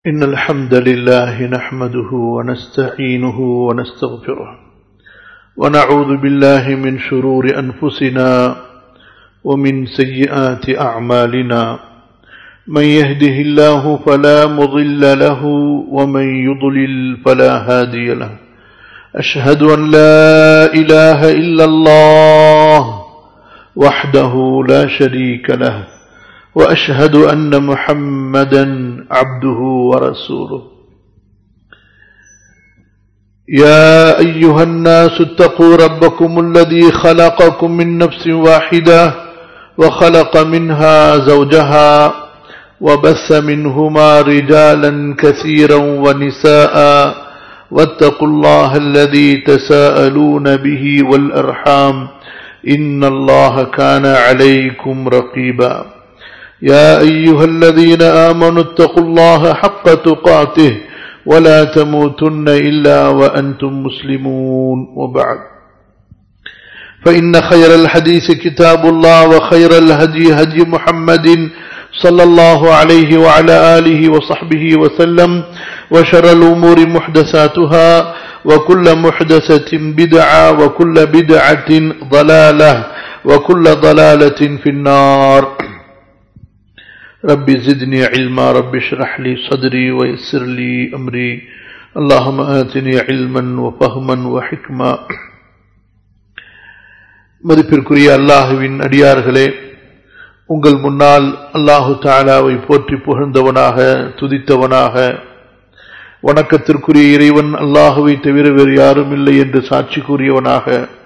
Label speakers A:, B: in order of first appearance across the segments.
A: إن الحمد لله نحمده ونستعينه ونستغفره ونعوذ بالله من شرور أنفسنا ومن سيئات أعمالنا من يهده الله فلا مضل له ومن يضلل فلا هادي له أشهد أن لا إله إلا الله وحده لا شريك له واشهد ان محمدا عبده ورسوله يا ايها الناس اتقوا ربكم الذي خلقكم من نفس واحده وخلق منها زوجها وبث منهما رجالا كثيرا ونساء واتقوا الله الذي تساءلون به والارحام ان الله كان عليكم رقيبا يا أيها الذين آمنوا اتقوا الله حق تقاته ولا تموتن إلا وأنتم مسلمون وبعد فإن خير الحديث كتاب الله وخير الهدي هدي محمد صلى الله عليه وعلى آله وصحبه وسلم وشر الأمور محدثاتها وكل محدثة بدعة وكل بدعة ضلالة وكل ضلالة في النار ربي زدني علما ربي اشرح لي صدري ويسر لي أمري اللهم آتني علما وفهما وحكما மதிப்பிற்குரிய அல்லாஹுவின் அடியார்களே உங்கள் முன்னால் அல்லாஹு தாலாவை போற்றி புகழ்ந்தவனாக துதித்தவனாக வணக்கத்திற்குரிய இறைவன் அல்லாஹுவை தவிர வேறு யாரும் இல்லை என்று சாட்சி கூறியவனாக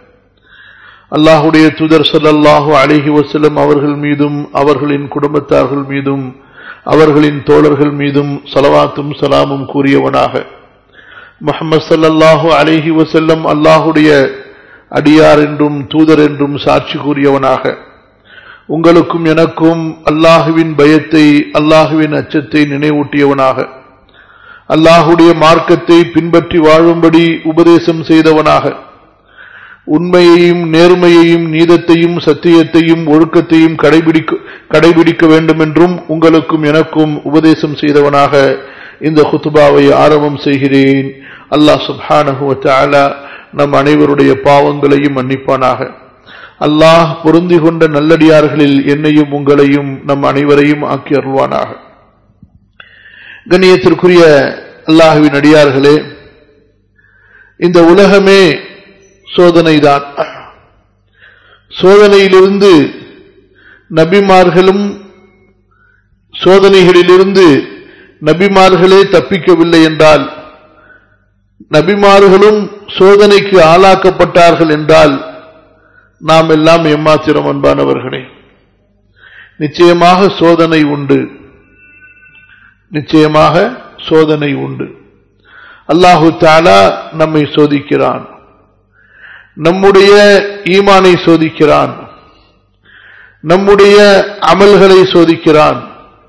A: அல்லாஹுடைய தூதர் சல்லாஹு அலிஹி வசலம் அவர்கள் மீதும் அவர்களின் குடும்பத்தார்கள் மீதும் அவர்களின் தோழர்கள் மீதும் சலவாத்தும் சலாமும் கூறியவனாக முகமது சல்லல்லாஹு அலிஹி வசல்லம் அல்லாஹுடைய அடியார் என்றும் தூதர் என்றும் சாட்சி கூறியவனாக உங்களுக்கும் எனக்கும் அல்லாஹுவின் பயத்தை அல்லாஹுவின் அச்சத்தை நினைவூட்டியவனாக அல்லாஹுடைய மார்க்கத்தை பின்பற்றி வாழும்படி உபதேசம் செய்தவனாக உண்மையையும் நேர்மையையும் நீதத்தையும் சத்தியத்தையும் ஒழுக்கத்தையும் கடைபிடிக்க கடைபிடிக்க வேண்டும் என்றும் உங்களுக்கும் எனக்கும் உபதேசம் செய்தவனாக இந்த குத்துபாவை ஆரம்பம் செய்கிறேன் அல்லாஹ் சுப்ஹானஹுவ நம் அனைவருடைய பாவங்களையும் மன்னிப்பானாக அல்லாஹ் பொருந்தி கொண்ட நல்லடியார்களில் என்னையும் உங்களையும் நம் அனைவரையும் ஆக்கி அருள்வானாக கண்ணியத்திற்குரிய அல்லாஹுவின் அடியார்களே இந்த உலகமே சோதனைதான் சோதனையிலிருந்து நபிமார்களும் சோதனைகளிலிருந்து நபிமார்களே தப்பிக்கவில்லை என்றால் நபிமார்களும் சோதனைக்கு ஆளாக்கப்பட்டார்கள் என்றால் நாம் எல்லாம் எம்மாத்திரம் அன்பானவர்களே நிச்சயமாக சோதனை உண்டு நிச்சயமாக சோதனை உண்டு அல்லாஹு தாலா நம்மை சோதிக்கிறான் நம்முடைய ஈமானை சோதிக்கிறான் நம்முடைய அமல்களை சோதிக்கிறான்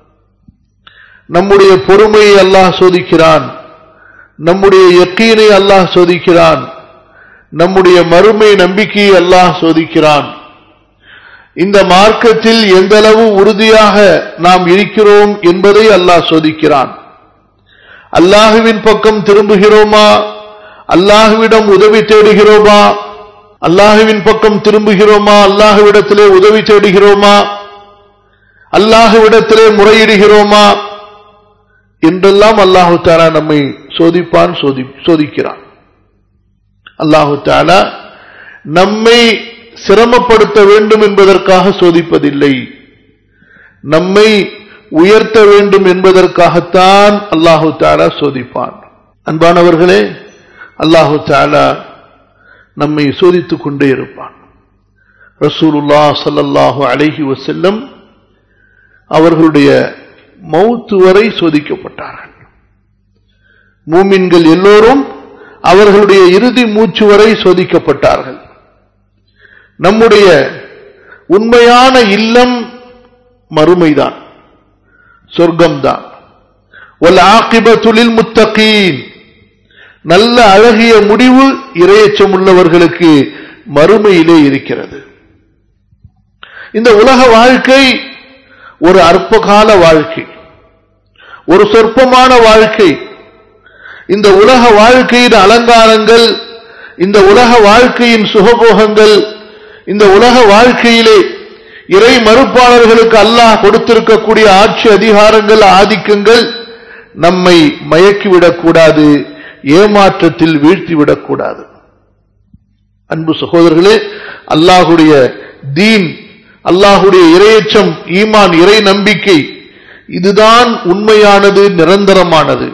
A: நம்முடைய பொறுமையை அல்லாஹ் சோதிக்கிறான் நம்முடைய எக்கீனை அல்லாஹ் சோதிக்கிறான் நம்முடைய மறுமை நம்பிக்கையை அல்லாஹ் சோதிக்கிறான் இந்த மார்க்கத்தில் எந்த அளவு உறுதியாக நாம் இருக்கிறோம் என்பதை அல்லாஹ் சோதிக்கிறான் அல்லாஹுவின் பக்கம் திரும்புகிறோமா அல்லாஹுவிடம் உதவி தேடுகிறோமா அல்லாஹுவின் பக்கம் திரும்புகிறோமா அல்லாஹுவிடத்திலே உதவி தேடுகிறோமா அல்லாஹுவிடத்திலே முறையிடுகிறோமா என்றெல்லாம் அல்லாஹு தாலா நம்மை சோதிப்பான் சோதிக்கிறான் அல்லாஹு தாலா நம்மை சிரமப்படுத்த வேண்டும் என்பதற்காக சோதிப்பதில்லை நம்மை உயர்த்த வேண்டும் என்பதற்காகத்தான் அல்லாஹு தாலா சோதிப்பான் அன்பானவர்களே அல்லாஹு தாலா நம்மை சோதித்துக் கொண்டே இருப்பான் ரசூலுல்லா சல்லல்லாஹு அழகி வசல்லம் அவர்களுடைய மௌத்து வரை சோதிக்கப்பட்டார்கள் மூமின்கள் எல்லோரும் அவர்களுடைய இறுதி மூச்சு வரை சோதிக்கப்பட்டார்கள் நம்முடைய உண்மையான இல்லம் மறுமைதான் சொர்க்கம்தான் ஒல் ஆக்கிபத்துலில் முத்தகீன் நல்ல அழகிய முடிவு இரையச்சம் உள்ளவர்களுக்கு மறுமையிலே இருக்கிறது இந்த உலக வாழ்க்கை ஒரு அற்பகால வாழ்க்கை ஒரு சொற்பமான வாழ்க்கை இந்த உலக வாழ்க்கையின் அலங்காரங்கள் இந்த உலக வாழ்க்கையின் சுகபோகங்கள் இந்த உலக வாழ்க்கையிலே இறை மறுப்பாளர்களுக்கு அல்லாஹ் கொடுத்திருக்கக்கூடிய ஆட்சி அதிகாரங்கள் ஆதிக்கங்கள் நம்மை மயக்கிவிடக்கூடாது ஏமாற்றத்தில் வீழ்த்திவிடக்கூடாது அன்பு சகோதரர்களே அல்லாஹுடைய தீன் அல்லாஹுடைய இரையச்சம் ஈமான் இறை நம்பிக்கை இதுதான் உண்மையானது நிரந்தரமானது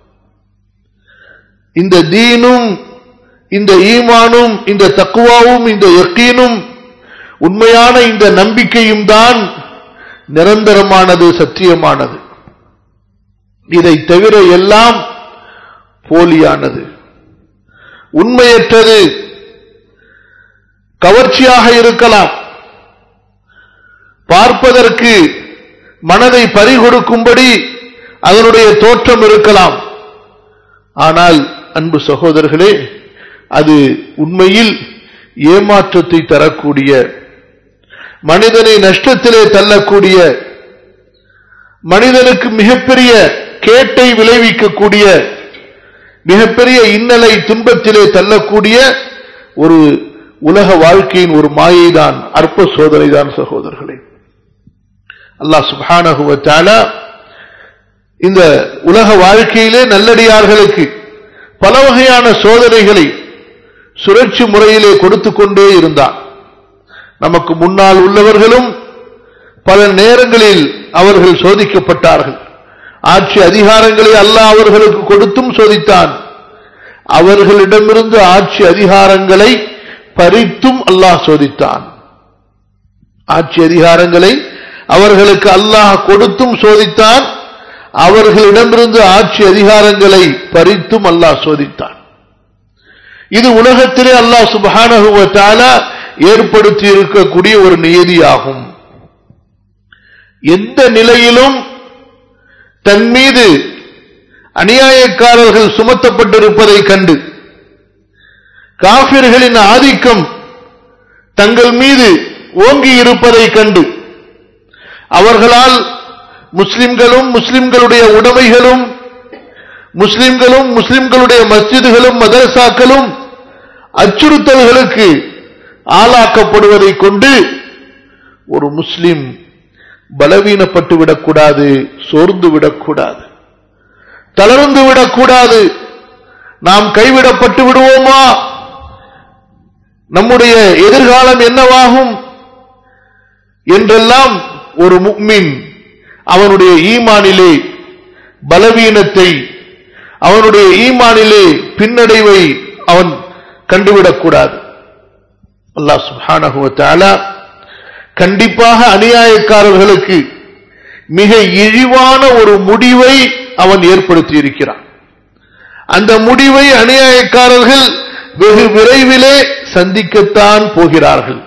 A: இந்த தீனும் இந்த ஈமானும் இந்த தக்குவாவும் இந்த யக்கீனும் உண்மையான இந்த நம்பிக்கையும் தான் நிரந்தரமானது சத்தியமானது இதை தவிர எல்லாம் போலியானது உண்மையற்றது கவர்ச்சியாக இருக்கலாம் பார்ப்பதற்கு மனதை பறிகொடுக்கும்படி அதனுடைய தோற்றம் இருக்கலாம் ஆனால் அன்பு சகோதரர்களே அது உண்மையில் ஏமாற்றத்தை தரக்கூடிய மனிதனை நஷ்டத்திலே தள்ளக்கூடிய மனிதனுக்கு மிகப்பெரிய கேட்டை விளைவிக்கக்கூடிய மிகப்பெரிய இன்னலை துன்பத்திலே தள்ளக்கூடிய ஒரு உலக வாழ்க்கையின் ஒரு மாயை தான் அற்ப சோதனை தான் சகோதரர்களே அல்லாஹ் சுபானகுவத்தால இந்த உலக வாழ்க்கையிலே நல்லடியார்களுக்கு பல வகையான சோதனைகளை சுழற்சி முறையிலே கொடுத்து கொண்டே இருந்தான் நமக்கு முன்னால் உள்ளவர்களும் பல நேரங்களில் அவர்கள் சோதிக்கப்பட்டார்கள் ஆட்சி அதிகாரங்களை அல்லாஹ் அவர்களுக்கு கொடுத்தும் சோதித்தான் அவர்களிடமிருந்து ஆட்சி அதிகாரங்களை பறித்தும் அல்லாஹ் சோதித்தான் ஆட்சி அதிகாரங்களை அவர்களுக்கு அல்லாஹ் கொடுத்தும் சோதித்தான் அவர்களிடமிருந்து ஆட்சி அதிகாரங்களை பறித்தும் அல்லாஹ் சோதித்தான் இது உலகத்திலே அல்லாஹ் சுபஹானகுவத்தால ஏற்படுத்தி இருக்கக்கூடிய ஒரு நியதியாகும் எந்த நிலையிலும் தன் மீது அநியாயக்காரர்கள் சுமத்தப்பட்டிருப்பதை கண்டு காபிர்களின் ஆதிக்கம் தங்கள் மீது ஓங்கி இருப்பதை கண்டு அவர்களால் முஸ்லிம்களும் முஸ்லிம்களுடைய உடைமைகளும் முஸ்லிம்களும் முஸ்லிம்களுடைய மஸ்ஜிதுகளும் மதரசாக்களும் அச்சுறுத்தல்களுக்கு ஆளாக்கப்படுவதை கொண்டு ஒரு முஸ்லிம் பலவீனப்பட்டு விடக்கூடாது சோர்ந்து விடக்கூடாது தளர்ந்து விடக்கூடாது நாம் கைவிடப்பட்டு விடுவோமா நம்முடைய எதிர்காலம் என்னவாகும் என்றெல்லாம் ஒரு முக்மின் அவனுடைய ஈமானிலே பலவீனத்தை அவனுடைய ஈமானிலே பின்னடைவை அவன் கண்டுவிடக்கூடாது அல்லாஹ் சுஹானகுவத்தால கண்டிப்பாக அநியாயக்காரர்களுக்கு மிக இழிவான ஒரு முடிவை அவன் ஏற்படுத்தி இருக்கிறான் அந்த முடிவை அநியாயக்காரர்கள் வெகு விரைவிலே சந்திக்கத்தான் போகிறார்கள்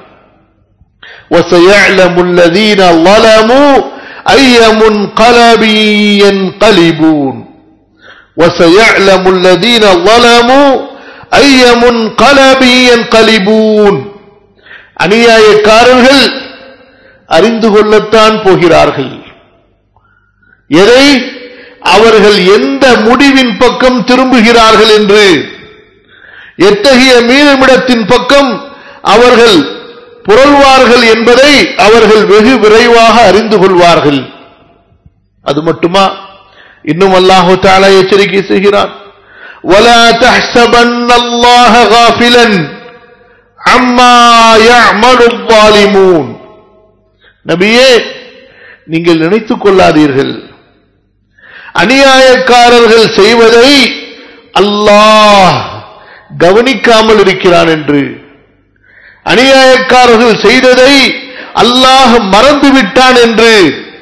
A: وسيعلم الذين ظلموا أي منقلب ينقلبون وسيعلم الذين ظلموا أي منقلب ينقلبون அநியாயக்காரர்கள் அறிந்து கொள்ளத்தான் போகிறார்கள் எதை அவர்கள் எந்த முடிவின் பக்கம் திரும்புகிறார்கள் என்று எத்தகைய மீனமிடத்தின் பக்கம் அவர்கள் புரள்வார்கள் என்பதை அவர்கள் வெகு விரைவாக அறிந்து கொள்வார்கள் அது மட்டுமா இன்னும் அல்லாஹு தாலா எச்சரிக்கை செய்கிறான் ولا تحسبن الله غافلا عما يعمل الظالمون நபியே நீங்கள் நினைத்துக் கொள்ளாதீர்கள் அநியாயக்காரர்கள் செய்வதை அல்லாஹ் கவனிக்காமல் இருக்கிறான் என்று அநியாயக்காரர்கள் செய்ததை அல்லாஹ் மறந்து விட்டான் என்று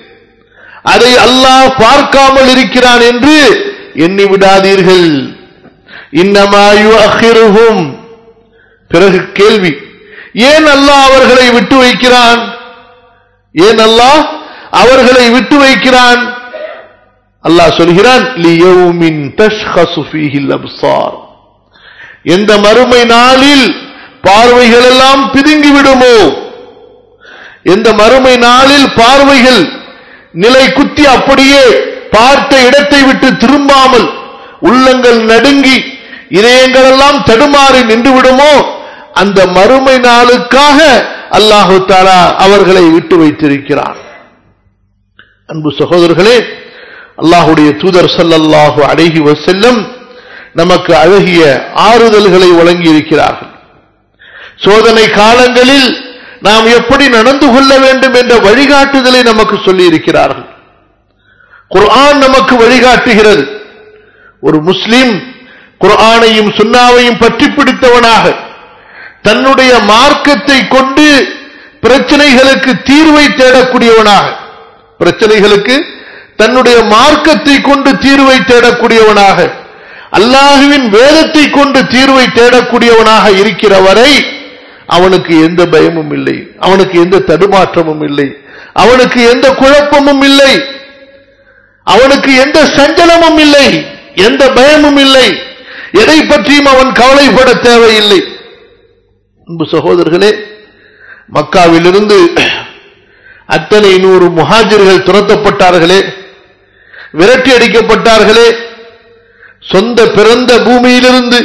A: அதை அல்லாஹ் பார்க்காமல் இருக்கிறான் என்று எண்ணி விடாதீர்கள் இன்னமாயு அகிருகும் பிறகு கேள்வி ஏன் அல்லாஹ் அவர்களை விட்டு வைக்கிறான் ஏன் அல்லாஹ் அவர்களை விட்டு வைக்கிறான் அல்லாஹ் சொல்கிறான் லியௌமின் தஷ்ஹசு ஃபீஹில் அப்சார் எந்த மறுமை நாளில் பார்வைகள் எல்லாம் பிதுங்கி விடுமோ எந்த மறுமை நாளில் பார்வைகள் நிலை குத்தி அப்படியே பார்த்த இடத்தை விட்டு திரும்பாமல் உள்ளங்கள் நடுங்கி இதயங்களெல்லாம் தடுமாறி நின்று விடுமோ அந்த மறுமை நாளுக்காக அல்லாஹு தாலா அவர்களை விட்டு வைத்திருக்கிறான் அன்பு சகோதரர்களே அல்லாஹுடைய தூதர் சல்லல்லாஹு அழகி வசல்லம் நமக்கு அழகிய ஆறுதல்களை வழங்கி இருக்கிறார்கள் சோதனை காலங்களில் நாம் எப்படி நடந்து கொள்ள வேண்டும் என்ற வழிகாட்டுதலை நமக்கு சொல்லி இருக்கிறார்கள் குர்ஆன் நமக்கு வழிகாட்டுகிறது ஒரு முஸ்லிம் குர்ஆனையும் சுன்னாவையும் பற்றி பிடித்தவனாக தன்னுடைய மார்க்கத்தை கொண்டு பிரச்சனைகளுக்கு தீர்வை தேடக்கூடியவனாக பிரச்சனைகளுக்கு தன்னுடைய மார்க்கத்தை கொண்டு தீர்வை தேடக்கூடியவனாக அல்லாஹுவின் வேதத்தை கொண்டு தீர்வை தேடக்கூடியவனாக இருக்கிற வரை அவனுக்கு எந்த பயமும் இல்லை அவனுக்கு எந்த தடுமாற்றமும் இல்லை அவனுக்கு எந்த குழப்பமும் இல்லை அவனுக்கு எந்த சஞ்சலமும் இல்லை எந்த பயமும் இல்லை எதை பற்றியும் அவன் கவலைப்பட தேவையில்லை அன்பு சகோதரர்களே மக்காவிலிருந்து அத்தனை நூறு முஹாஜிர்கள் துரத்தப்பட்டார்களே விரட்டி அடிக்கப்பட்டார்களே சொந்த பிறந்த பூமியிலிருந்து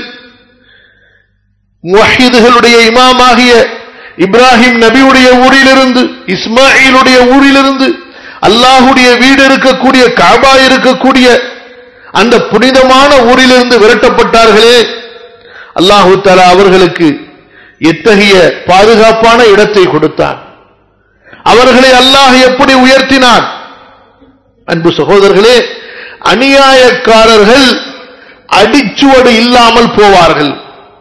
A: முஹீதுகளுடைய இமாமாகிய இப்ராஹிம் நபியுடைய ஊரிலிருந்து இஸ்மாயிலுடைய ஊரிலிருந்து அல்லாஹுடைய வீடு இருக்கக்கூடிய காபா இருக்கக்கூடிய அந்த புனிதமான ஊரிலிருந்து விரட்டப்பட்டார்களே அல்லாஹு தலா அவர்களுக்கு எத்தகைய பாதுகாப்பான இடத்தை கொடுத்தான் அவர்களை அல்லாஹ் எப்படி உயர்த்தினான் அன்பு சகோதரர்களே அநியாயக்காரர்கள் அடிச்சுவடு இல்லாமல் போவார்கள்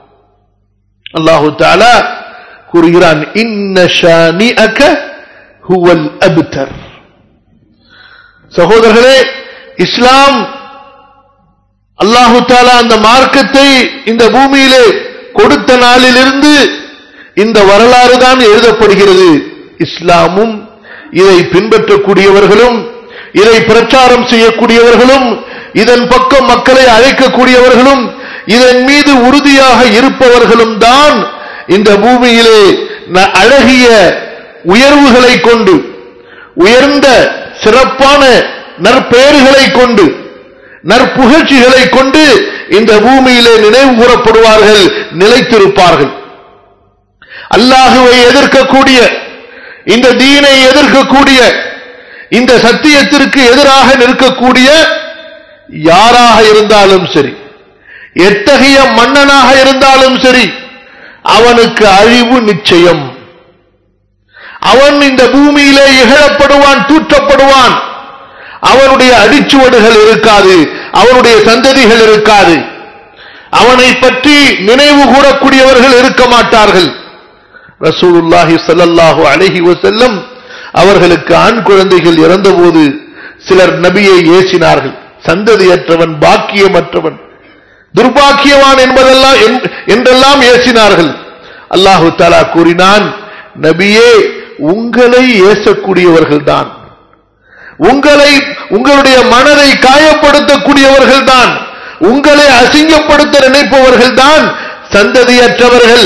A: அல்லாஹு தாலா கூறுகிறான் இன்ன ஷானிஅக ஹுவல் அப்தர் சகோதரர்களே இஸ்லாம் அல்லாஹு தாலா அந்த மார்க்கத்தை இந்த பூமியிலே கொடுத்த நாளிலிருந்து இந்த வரலாறு தான் எழுதப்படுகிறது இஸ்லாமும் இதை பின்பற்றக்கூடியவர்களும் இதை பிரச்சாரம் செய்யக்கூடியவர்களும் இதன் பக்கம் மக்களை அழைக்கக்கூடியவர்களும் இதன் மீது உறுதியாக இருப்பவர்களும் தான் இந்த பூமியிலே அழகிய உயர்வுகளை கொண்டு உயர்ந்த சிறப்பான நற்பெயர்களை கொண்டு நற்புகழ்ச்சிகளை கொண்டு இந்த பூமியிலே நினைவு கூறப்படுவார்கள் நிலைத்திருப்பார்கள் அல்லாஹுவை எதிர்க்கக்கூடிய இந்த தீனை எதிர்க்கக்கூடிய இந்த சத்தியத்திற்கு எதிராக நிற்கக்கூடிய யாராக இருந்தாலும் சரி எத்தகைய மன்னனாக இருந்தாலும் சரி அவனுக்கு அழிவு நிச்சயம் அவன் இந்த பூமியிலே இகழப்படுவான் தூற்றப்படுவான் அவனுடைய அடிச்சுவடுகள் இருக்காது அவனுடைய சந்ததிகள் இருக்காது அவனை பற்றி நினைவு கூறக்கூடியவர்கள் இருக்க மாட்டார்கள் ரசூலுல்லாஹி ஸல்லல்லாஹு அலைஹி வஸல்லம் அவர்களுக்கு ஆண் குழந்தைகள் இறந்தபோது சிலர் நபியை ஏசினார்கள் சந்ததியற்றவன் பாக்கியமற்றவன் துர்பாக்கியவான் என்பதெல்லாம் என்றெல்லாம் ஏசினார்கள் அல்லாஹு தாலா கூறினான் நபியே உங்களை ஏசக்கூடியவர்கள் தான் உங்களை உங்களுடைய மனதை காயப்படுத்தக்கூடியவர்கள் தான் உங்களை அசிங்கப்படுத்த நினைப்பவர்கள் தான் சந்ததியற்றவர்கள்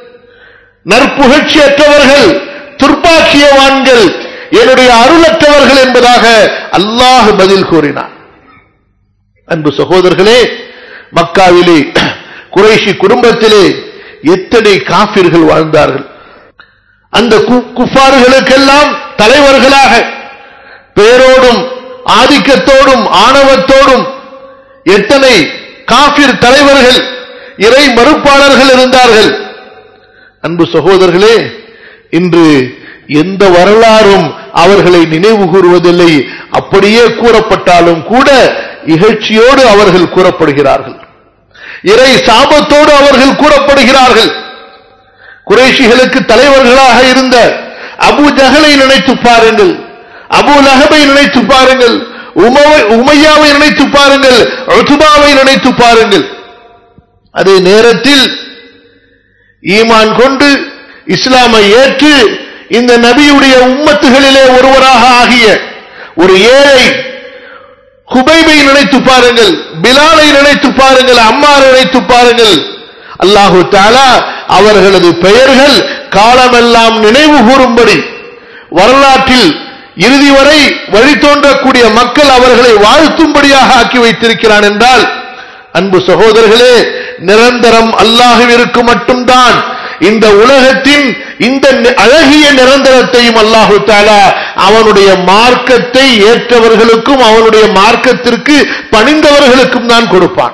A: நற்புகழ்ச்சியற்றவர்கள் துர்பாக்கியவான்கள் என்னுடைய அருளற்றவர்கள் என்பதாக அல்லாஹ் பதில் கூறினார் அன்பு சகோதரர்களே மக்காவிலே குறைஷி குடும்பத்திலே எத்தனை காபிர்கள் வாழ்ந்தார்கள் அந்த குஃபார்களுக்கெல்லாம் தலைவர்களாக பேரோடும் ஆதிக்கத்தோடும் ஆணவத்தோடும் எத்தனை காபிர் தலைவர்கள் இறை மறுப்பாளர்கள் இருந்தார்கள் அன்பு சகோதரர்களே இன்று எந்த வரலாறும் அவர்களை நினைவு கூறுவதில்லை அப்படியே கூறப்பட்டாலும் கூட இகழ்ச்சியோடு அவர்கள் கூறப்படுகிறார்கள் இறை சாபத்தோடு அவர்கள் கூறப்படுகிறார்கள் குறைஷிகளுக்கு தலைவர்களாக இருந்த அபு ஜஹலை நினைத்து பாருங்கள் அபு லஹபை நினைத்து பாருங்கள் உமையாவை நினைத்து பாருங்கள் ருதுபாவை நினைத்து பாருங்கள் அதே நேரத்தில் ஈமான் கொண்டு இஸ்லாமை ஏற்று இந்த நபியுடைய உம்மத்துகளிலே ஒருவராக ஆகிய ஒரு ஏழை குபைபை நினைத்து பாருங்கள் பிலாலை நினைத்து பாருங்கள் அம்மா நினைத்து பாருங்கள் அல்லாஹு தாலா அவர்களது பெயர்கள் காலமெல்லாம் நினைவு கூறும்படி வரலாற்றில் இறுதி வரை வழி தோன்றக்கூடிய மக்கள் அவர்களை வாழ்த்தும்படியாக ஆக்கி வைத்திருக்கிறான் என்றால் அன்பு சகோதரர்களே நிரந்தரம் அல்லாஹுவிற்கு மட்டும்தான் இந்த உலகத்தின் இந்த அழகிய நிரந்தரத்தையும் அல்லாஹு தாலா அவனுடைய மார்க்கத்தை ஏற்றவர்களுக்கும் அவனுடைய மார்க்கத்திற்கு பணிந்தவர்களுக்கும் தான் கொடுப்பான்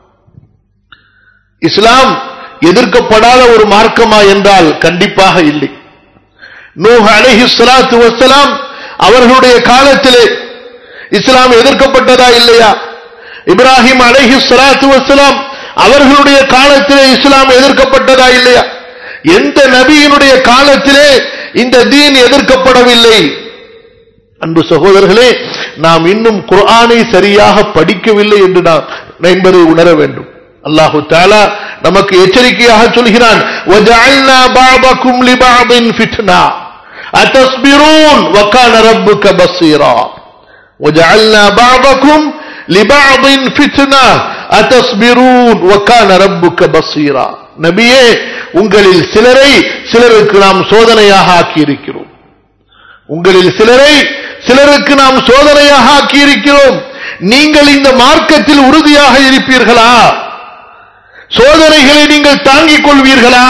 A: இஸ்லாம் எதிர்க்கப்படாத ஒரு மார்க்கமா என்றால் கண்டிப்பாக இல்லை நூஹ் அலஹி சலாத்து வசலாம் அவர்களுடைய காலத்திலே இஸ்லாம் எதிர்க்கப்பட்டதா இல்லையா இப்ராஹிம் அலஹி சலாத்து வசலாம் அவர்களுடைய காலத்திலே இஸ்லாம் எதிர்க்கப்பட்டதா இல்லையா எந்த நபியினுடைய காலத்திலே இந்த தீன் எதிர்க்கப்படவில்லை அன்பு சகோதரர்களே நாம் இன்னும் குர்ஆனை சரியாக படிக்கவில்லை என்று நாம் என்பதை உணர வேண்டும் அல்லாஹு தாலா நமக்கு எச்சரிக்கையாக சொல்கிறான் وَجَعَلْنَا بَعْضَكُمْ لِبَعْضٍ فِتْنَةً أَتَصْبِرُونَ وَكَانَ رَبُّكَ بَصِيرًا وَجَعَلْنَا بَعْضَكُمْ لِبَعْضٍ فِتْنَةً أَتَصْبِرُونَ وَكَانَ رَبُّكَ بَصِيرًا நபியே உங்களில் சிலரை சிலருக்கு நாம் சோதனையாக ஆக்கி இருக்கிறோம் உங்களில் சிலரை சிலருக்கு நாம் சோதனையாக ஆக்கி இருக்கிறோம் நீங்கள் இந்த மார்க்கத்தில் உறுதியாக இருப்பீர்களா சோதனைகளை நீங்கள் தாங்கிக் கொள்வீர்களா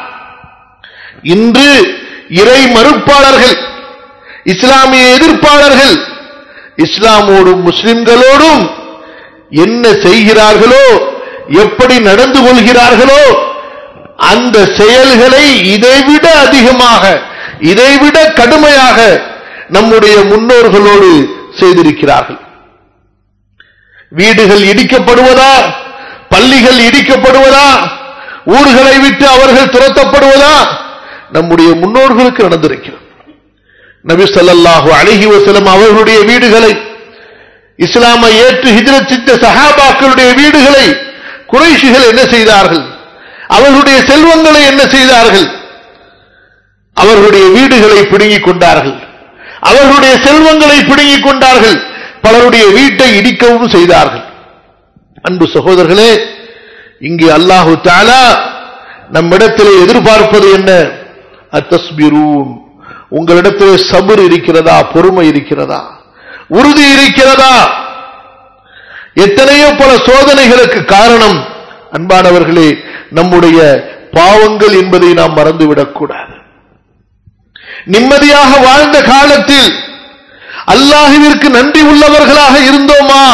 A: இன்று இறை மறுப்பாளர்கள் இஸ்லாமிய எதிர்ப்பாளர்கள் இஸ்லாமோடும் முஸ்லிம்களோடும் என்ன செய்கிறார்களோ எப்படி நடந்து கொள்கிறார்களோ அந்த செயல்களை இதைவிட அதிகமாக இதைவிட கடுமையாக நம்முடைய முன்னோர்களோடு செய்திருக்கிறார்கள் வீடுகள் இடிக்கப்படுவதா பள்ளிகள் இடிக்கப்படுவதா ஊர்களை விட்டு அவர்கள் துரத்தப்படுவதா நம்முடைய முன்னோர்களுக்கு நடந்திருக்கிறது நபி ஸல்லல்லாஹு அலைஹி வஸல்லம் அவர்களுடைய வீடுகளை இஸ்லாமை ஏற்று ஹிஜ்ரத் செய்த சஹாபாக்களுடைய வீடுகளை குறைஷிகள் என்ன செய்தார்கள் அவர்களுடைய செல்வங்களை என்ன செய்தார்கள் அவர்களுடைய வீடுகளை பிடுங்கிக் கொண்டார்கள் அவர்களுடைய செல்வங்களை பிடுங்கிக் கொண்டார்கள் பலருடைய வீட்டை இடிக்கவும் செய்தார்கள் அன்பு சகோதரர்களே இங்கே அல்லாஹு தாலா நம்மிடத்திலே எதிர்பார்ப்பது என்ன அத்தஸ்பிரூன் உங்களிடத்திலே சபர் இருக்கிறதா பொறுமை இருக்கிறதா உறுதி இருக்கிறதா எத்தனையோ பல சோதனைகளுக்கு காரணம் அன்பானவர்களே நம்முடைய பாவங்கள் என்பதை நாம் மறந்துவிடக் கூடாது நிம்மதியாக வாழ்ந்த காலத்தில் அல்லாஹுவிற்கு நன்றி உள்ளவர்களாக இருந்தோமா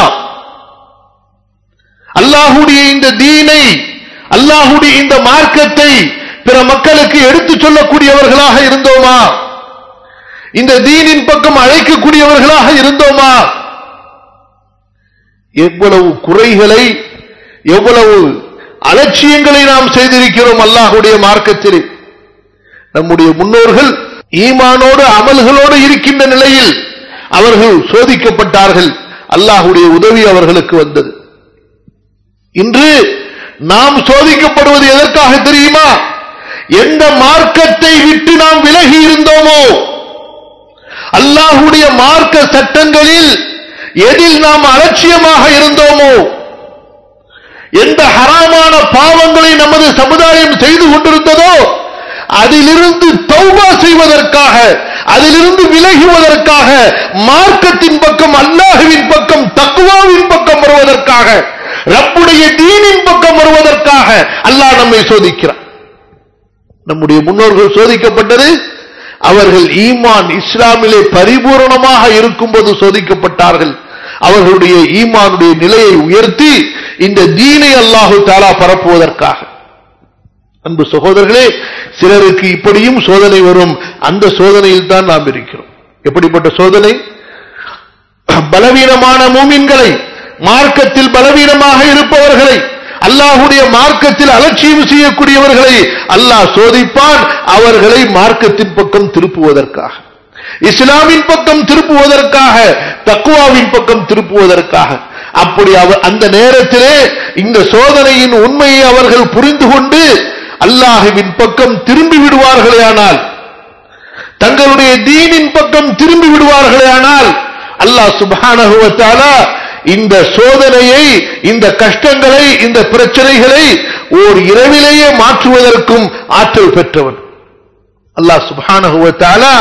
A: அல்லாஹுடைய இந்த தீனை அல்லாஹுடைய இந்த மார்க்கத்தை பிற மக்களுக்கு எடுத்துச் சொல்லக்கூடியவர்களாக இருந்தோமா இந்த தீனின் பக்கம் அழைக்கக்கூடியவர்களாக இருந்தோமா எவ்வளவு குறைகளை எவ்வளவு அலட்சியங்களை நாம் செய்திருக்கிறோம் அல்லாஹுடைய மார்க்கத்தில் நம்முடைய முன்னோர்கள் ஈமானோடு அமல்களோடு இருக்கின்ற நிலையில் அவர்கள் சோதிக்கப்பட்டார்கள் அல்லாஹுடைய உதவி அவர்களுக்கு வந்தது இன்று நாம் சோதிக்கப்படுவது எதற்காக தெரியுமா எந்த மார்க்கத்தை விட்டு நாம் விலகி இருந்தோமோ அல்லாஹுடைய மார்க்க சட்டங்களில் எதில் நாம் அலட்சியமாக இருந்தோமோ எந்த ஹராமான பாவங்களை நமது சமுதாயம் செய்து கொண்டிருந்ததோ அதிலிருந்து தௌபா செய்வதற்காக அதிலிருந்து விலகுவதற்காக மார்க்கத்தின் பக்கம் அல்லாஹுவின் பக்கம் தக்குவாவின் பக்கம் வருவதற்காக ரப்புடைய தீனின் பக்கம் வருவதற்காக அல்லாஹ் நம்மை சோதிக்கிறார் நம்முடைய முன்னோர்கள் சோதிக்கப்பட்டது அவர்கள் ஈமான் இஸ்லாமிலே பரிபூரணமாக இருக்கும்போது சோதிக்கப்பட்டார்கள் அவர்களுடைய ஈமானுடைய நிலையை உயர்த்தி இந்த தீனை அல்லாஹு தாலா பரப்புவதற்காக அன்பு சகோதரர்களே சிலருக்கு இப்படியும் சோதனை வரும் அந்த சோதனையில் தான் நாம் இருக்கிறோம் எப்படிப்பட்ட சோதனை பலவீனமான மூமின்களை மார்க்கத்தில் பலவீனமாக இருப்பவர்களை அல்லாஹுடைய மார்க்கத்தில் அலட்சியம் செய்யக்கூடியவர்களை அல்லாஹ் சோதிப்பான் அவர்களை மார்க்கத்தின் பக்கம் திருப்புவதற்காக இஸ்லாமின் பக்கம் திருப்புவதற்காக தக்குவாவின் பக்கம் திருப்புவதற்காக அப்படி அவர் அந்த நேரத்திலே இந்த சோதனையின் உண்மையை அவர்கள் புரிந்து கொண்டு அல்லாஹுவின் பக்கம் திரும்பி விடுவார்களே ஆனால் தங்களுடைய தீனின் பக்கம் திரும்பி விடுவார்களே ஆனால் அல்லாஹ் சுபானகுவத்தாலா இந்த சோதனையை இந்த கஷ்டங்களை இந்த பிரச்சனைகளை ஓர் இரவிலேயே மாற்றுவதற்கும் ஆற்றல் பெற்றவன் அல்லாஹ் சுபானகுவத்தாலா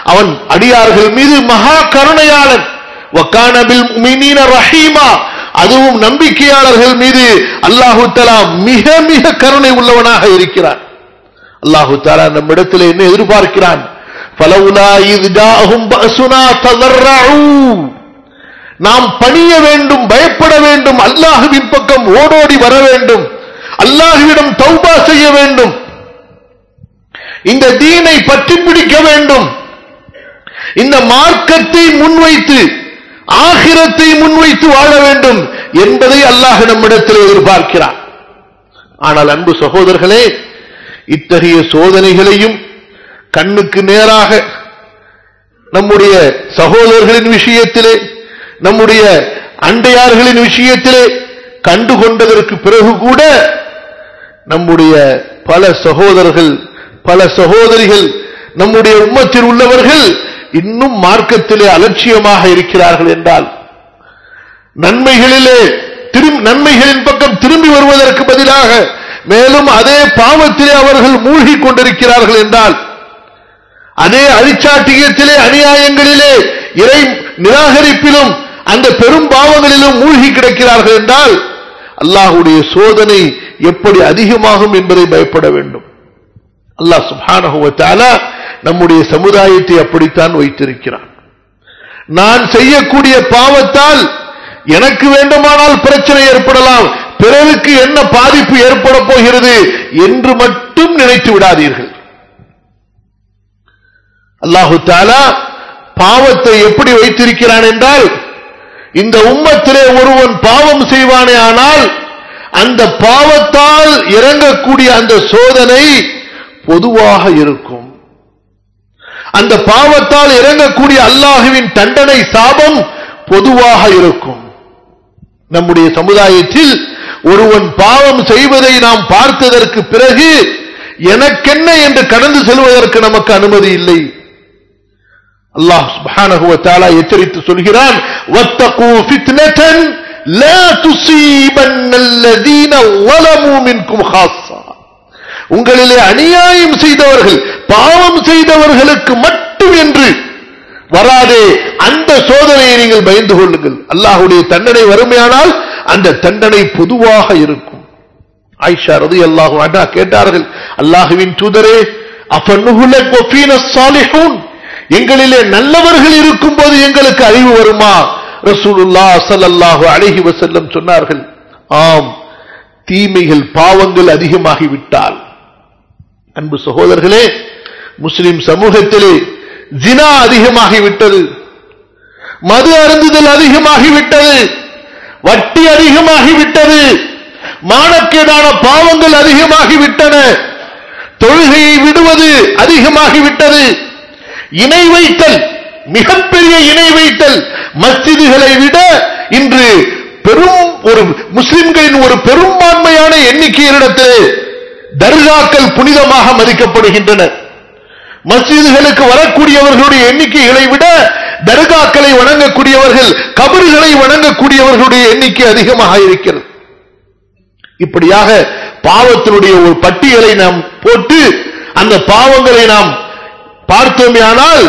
A: அவன் அடியார்கள் மீது மகா கருணையாளன் வக்கானபில் மினீன ரஹீமா அதுவும் நம்பிக்கையாளர்கள் மீது அல்லாஹு தலா மிக மிக கருணை உள்ளவனாக இருக்கிறான் அல்லாஹு தாலா நம்மிடத்தில் என்ன எதிர்பார்க்கிறான் فلولا إذ جاءهم بأسنا تضرعوا நாம் பணிய வேண்டும் பயப்பட வேண்டும் அல்லாஹுவின் பக்கம் ஓடோடி வர வேண்டும் அல்லாஹுவிடம் தௌபா செய்ய வேண்டும் இந்த தீனை பற்றி பிடிக்க வேண்டும் இந்த மார்க்கத்தை முன்வைத்து ஆகிரத்தை முன்வைத்து வாழ வேண்டும் என்பதை அல்லாஹ் நம்மிடத்தில் எதிர்பார்க்கிறார் ஆனால் அன்பு சகோதரர்களே இத்தகைய சோதனைகளையும் கண்ணுக்கு நேராக நம்முடைய சகோதரர்களின் விஷயத்திலே நம்முடைய அண்டையார்களின் விஷயத்திலே கண்டு கொண்டதற்கு பிறகு கூட நம்முடைய பல சகோதரர்கள் பல சகோதரிகள் நம்முடைய உம்மத்தில் உள்ளவர்கள் இன்னும் மார்க்கத்திலே அலட்சியமாக இருக்கிறார்கள் என்றால் நன்மைகளிலே திரும் நன்மைகளின் பக்கம் திரும்பி வருவதற்கு பதிலாக மேலும் அதே பாவத்திலே அவர்கள் மூழ்கிக் கொண்டிருக்கிறார்கள் என்றால் அதே அழிச்சாட்டியத்திலே அநியாயங்களிலே இறை நிராகரிப்பிலும் அந்த பெரும் பாவங்களிலும் மூழ்கி கிடக்கிறார்கள் என்றால் அல்லாஹுடைய சோதனை எப்படி அதிகமாகும் என்பதை பயப்பட வேண்டும் அல்லாஹ் சுபானகுவத்தால நம்முடைய சமுதாயத்தை அப்படித்தான் வைத்திருக்கிறான் நான் செய்யக்கூடிய பாவத்தால் எனக்கு வேண்டுமானால் பிரச்சனை ஏற்படலாம் பிறருக்கு என்ன பாதிப்பு ஏற்பட போகிறது என்று மட்டும் நினைத்து விடாதீர்கள் அல்லாஹு தாலா பாவத்தை எப்படி வைத்திருக்கிறான் என்றால் இந்த உம்மத்திலே ஒருவன் பாவம் செய்வானே ஆனால் அந்த பாவத்தால் இறங்கக்கூடிய அந்த சோதனை பொதுவாக இருக்கும் அந்த பாவத்தால் இறங்கக்கூடிய அல்லாஹுவின் தண்டனை சாபம் பொதுவாக இருக்கும் நம்முடைய சமுதாயத்தில் ஒருவன் பாவம் செய்வதை நாம் பார்த்ததற்கு பிறகு எனக்கென்ன என்று கடந்து செல்வதற்கு நமக்கு அனுமதி இல்லை அல்லாஹ் சுப்ஹானஹு வ தஆலா எச்சரித்து சொல்கிறான் வத்தகு ஃபித்னதன் லா துஸீபன்னல்லதீன ظلموا منكم خاصة உங்களிலே அநியாயம் செய்தவர்கள் பாவம் செய்தவர்களுக்கு மட்டும் என்று வராதே அந்த சோதனையை நீங்கள் பயந்து கொள்ளுங்கள் அல்லாஹுடைய தண்டனை வறுமையானால் அந்த தண்டனை பொதுவாக இருக்கும் ஆயிஷா ரதி அல்லாஹு அண்ணா கேட்டார்கள் அல்லாஹுவின் தூதரே அஃபன்னுகுலக் வஃபீன ஸாலிஹூன் எங்களிலே நல்லவர்கள் இருக்கும் போது எங்களுக்கு அறிவு வருமா ரசூலுல்லா ஸல்லல்லாஹு அலைஹி வஸல்லம் சொன்னார்கள் ஆம் தீமைகள் பாவங்கள் அதிகமாகிவிட்டால் அன்பு சகோதரர்களே முஸ்லிம் சமூகத்திலே ஜினா அதிகமாகிவிட்டது மது அருந்துதல் அதிகமாகிவிட்டது வட்டி அதிகமாகிவிட்டது மானக்கேடான பாவங்கள் அதிகமாகிவிட்டன தொழுகையை விடுவது அதிகமாகிவிட்டது இணை வைத்தல் மிகப்பெரிய இணை வைத்தல் மஸ்ஜிதுகளை விட இன்று பெரும் ஒரு முஸ்லிம்களின் ஒரு பெரும்பான்மையான எண்ணிக்கையினிடத்திலே தர்காக்கள் புனிதமாக மதிக்கப்படுகின்றன மஸ்ஜிதுகளுக்கு வரக்கூடியவர்களுடைய எண்ணிக்கைகளை விட தர்காக்களை வணங்கக்கூடியவர்கள் கபறுகளை வணங்கக்கூடியவர்களுடைய எண்ணிக்கை அதிகமாக இருக்கிறது இப்படியாக பாவத்தினுடைய ஒரு பட்டியலை நாம் போட்டு அந்த பாவங்களை நாம் பார்த்தோமேயானால்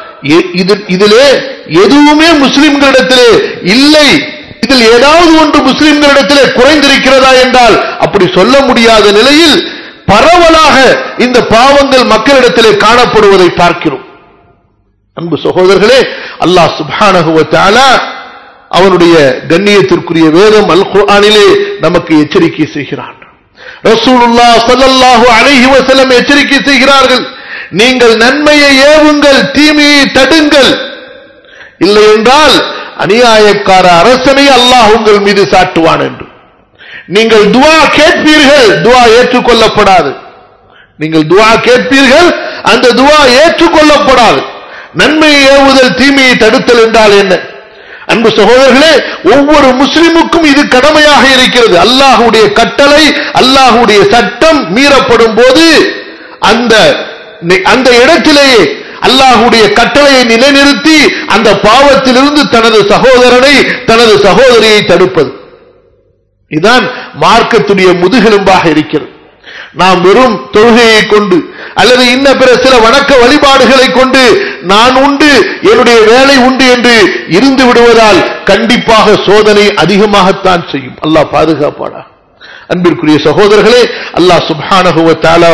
A: இதிலே எதுவுமே முஸ்லிம்களிடத்திலே இல்லை இதில் ஏதாவது ஒன்று முஸ்லிம்களிடத்திலே குறைந்திருக்கிறதா என்றால் அப்படி சொல்ல முடியாத நிலையில் பரவலாக இந்த பாவங்கள் மக்களிடத்திலே காணப்படுவதை பார்க்கிறோம் அன்பு சகோதரர்களே அல்லாஹ் சுபானகுவத்தால அவனுடைய கண்ணியத்திற்குரிய வேதம் அல் குர்ஆனிலே நமக்கு எச்சரிக்கை செய்கிறான் ரசூலுல்லா ஸல்லல்லாஹு அலைஹி வஸல்லம் எச்சரிக்கை செய்கிறார்கள் நீங்கள் நன்மையை ஏவுங்கள் தீமையை தடுங்கள் இல்லை என்றால் அநியாயக்கார அரசனை அல்லாஹ் உங்கள் மீது சாட்டுவான் என்று நீங்கள் துவா கேட்பீர்கள் துவா ஏற்றுக்கொள்ளப்படாது நீங்கள் துவா கேட்பீர்கள் அந்த துவா ஏற்றுக்கொள்ளப்படாது நன்மையை ஏவுதல் தீமையை தடுத்தல் என்றால் என்ன அன்பு சகோதரர்களே ஒவ்வொரு முஸ்லிமுக்கும் இது கடமையாக இருக்கிறது அல்லாஹுடைய கட்டளை அல்லாஹுடைய சட்டம் மீறப்படும் போது அந்த அந்த இடத்திலேயே அல்லாஹுடைய கட்டளையை நிலைநிறுத்தி அந்த பாவத்திலிருந்து தனது சகோதரனை தனது சகோதரியை தடுப்பது இதுதான் மார்க்கத்துடைய முதுகெலும்பாக இருக்கிறது நாம் வெறும் தொழுகையை கொண்டு அல்லது இன்ன பிற சில வணக்க வழிபாடுகளை கொண்டு நான் உண்டு என்னுடைய வேலை உண்டு என்று இருந்து விடுவதால் கண்டிப்பாக சோதனை அதிகமாகத்தான் செய்யும் அல்லாஹ் பாதுகாப்பானா அன்பிற்குரிய சகோதரர்களே அல்லாஹ் சுப்ஹானஹு வ தஆலா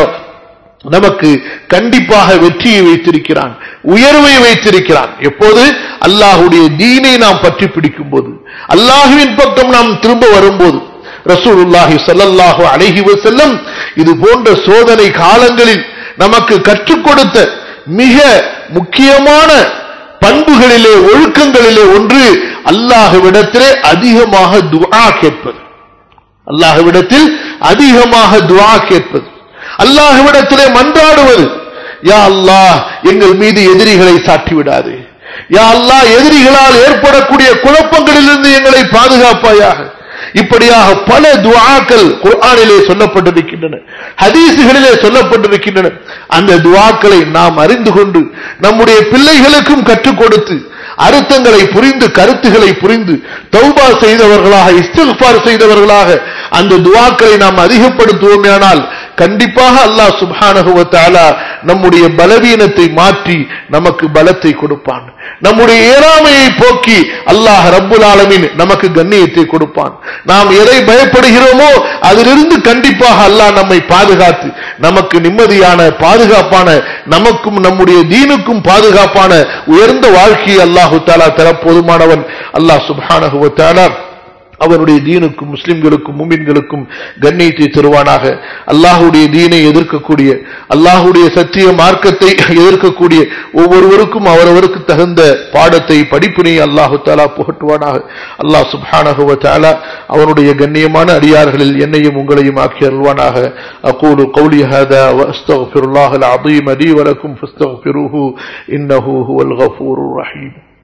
A: நமக்கு கண்டிப்பாக வெற்றியை வைத்திருக்கிறான் உயர்வை வைத்திருக்கிறான் எப்போது அல்லாஹுடைய தீனை நாம் பற்றி பிடிக்கும் போது அல்லாஹுவின் பக்கம் நாம் திரும்ப வரும்போது ரசூலுல்லாஹி ஸல்லல்லாஹு அலைஹி வஸல்லம் இது போன்ற சோதனை காலங்களில் நமக்கு கற்றுக் கொடுத்த மிக முக்கியமான பண்புகளிலே ஒழுக்கங்களிலே ஒன்று அல்லாஹ்விடத்திலே அதிகமாக துஆ கேட்பது அல்லாஹ்விடத்தில் அதிகமாக துஆ கேட்பது அல்லாஹ்விடத்திலே மன்றாடுவது யா அல்லாஹ் எங்கள் மீது எதிரிகளை சாட்டி விடாது யா அல்லாஹ் எதிரிகளால் ஏற்படக்கூடிய குழப்பங்களிலிருந்து எங்களை பாதுகாப்பாயாக இப்படியாக பல துஆக்கள் குர்ஆனிலே சொல்லப்பட்டிருக்கின்றன ஹதீசுகளிலே சொல்லப்பட்டிருக்கின்றன அந்த துஆக்களை நாம் அறிந்து கொண்டு நம்முடைய பிள்ளைகளுக்கும் கற்றுக் கொடுத்து அர்த்தங்களை புரிந்து கருத்துக்களை புரிந்து தௌபா செய்தவர்களாக இஸ்திஃபார் செய்தவர்களாக அந்த துவாக்களை நாம் அதிகப்படுத்துவோமேனால் கண்டிப்பாக அல்லாஹ் சுப்ஹானஹு வ தஆலா நம்முடைய பலவீனத்தை மாற்றி நமக்கு பலத்தை கொடுப்பான் நம்முடைய இயலாமையை போக்கி அல்லாஹ் ரப்புல் ஆலமீன் நமக்கு கண்ணியத்தை கொடுப்பான் நாம் எதை பயப்படுகிறோமோ அதிலிருந்து கண்டிப்பாக அல்லாஹ் நம்மை பாதுகாத்து நமக்கு நிம்மதியான பாதுகாப்பான நமக்கும் நம்முடைய தீனுக்கும் பாதுகாப்பான உயர்ந்த வாழ்க்கையை அல்லாஹு தாலா தர போதுமானவன் அல்லாஹ் சுப்ஹானஹு வ தஆலா அவனுடைய தீனுக்கும் முஸ்லிம்களுக்கும் முமின்களுக்கும் கண்ணியத்தை தருவானாக அல்லாஹுடைய தீனை எதிர்க்கக்கூடிய அல்லாஹுடைய சத்திய மார்க்கத்தை எதிர்க்கக்கூடிய ஒவ்வொருவருக்கும் அவரவருக்கு தகுந்த பாடத்தை படிப்பினை அல்லாஹு தாலா புகட்டுவானாக அல்லாஹ் சுப்ஹானஹு வ தஆலா அவனுடைய கண்ணியமான அடியார்களில் என்னையும் உங்களையும் ஆக்கி அருள்வானாக அகூலு கௌலி ஹாதா வஅஸ்தக்ஃபிருல்லாஹல் அஸீம் லீ வலக்கும் ஃபஸ்தக்ஃபிருஹு இன்னஹு ஹுவல் கஃபூருர் ரஹீம்